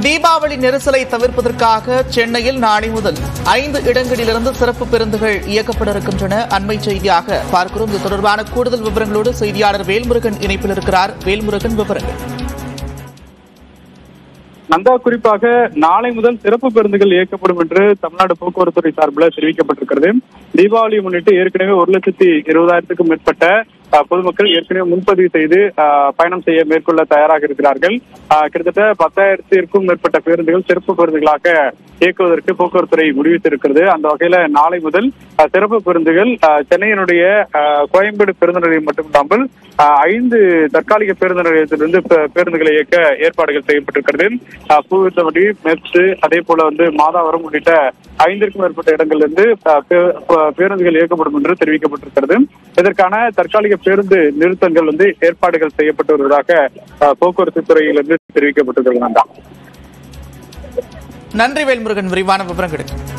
தீபாவளி நெரிசலை தவிர்ப்பதற்காக சென்னையில் நாளை முதல் ஐந்து இடங்களிலிருந்து சிறப்பு பேருந்துகள் இயக்கப்பட இருக்கின்றன அண்மை செய்தியாக பார்க்கிறோம் இது தொடர்பான கூடுதல் விவரங்களோடு செய்தியாளர் வேல்முருகன் இணைப்பில் இருக்கிறார் வேல்முருகன் விவரங்கள் நந்தா குறிப்பாக நாளை முதல் சிறப்பு பேருந்துகள் இயக்கப்படும் என்று தமிழ்நாடு போக்குவரத்து துறை சார்பில் தெரிவிக்கப்பட்டிருக்கிறது தீபாவளியை முன்னிட்டு ஏற்கனவே ஒரு லட்சத்தி இருபதாயிரத்துக்கும் மேற்பட்ட அஹ், பொதுமக்கள் ஏற்கனவே முன்பதிவு செய்து அஹ், பயணம் செய்ய மேற்கொள்ள தயாராக இருக்கிறார்கள் அஹ், கிட்டத்தட்ட பத்தாயிரத்திற்கும் மேற்பட்ட பேருந்துகள் சிறப்பு பேருந்துகளாக இயக்குவதற்கு போக்குவரத்து துறை முடிவித்திருக்கிறது அந்த வகையில நாளை முதல் அஹ், சிறப்பு பேருந்துகள் அஹ், சென்னையினுடைய அஹ், கோயம்பேடு பேருந்து நிலையம் மட்டுமில்லாமல் அஹ், ஐந்து தற்காலிக பேருந்து நிலையத்திலிருந்து பே- பேருந்துகளை இயக்க ஏற்பாடுகள் செய்யப்பட்டிருக்கிறது அஹ், பூவித்தவடி மெப்ஸ் அதே போல வந்து மாதாவரம் உள்ளிட்ட ஐந்திற்கும் மேற்பட்ட இடங்களிலிருந்து அஹ், பே- ப- பேருந்துகள் இயக்கப்படும் என்று தெரிவிக்கப்பட்டிருக்கிறது இதற்கான தற்காலிக பேருந்து நிறுத்தங்கள் வந்து ஏற்பாடுகள் செய்யப்பட்டு வருவதாக அஹ், போக்குவரத்து துறையிலிருந்து தெரிவிக்கப்பட்டிருக்கிறது நந்தா நன்றி வேல்முருகன் விரிவான விவரங்களுக்கு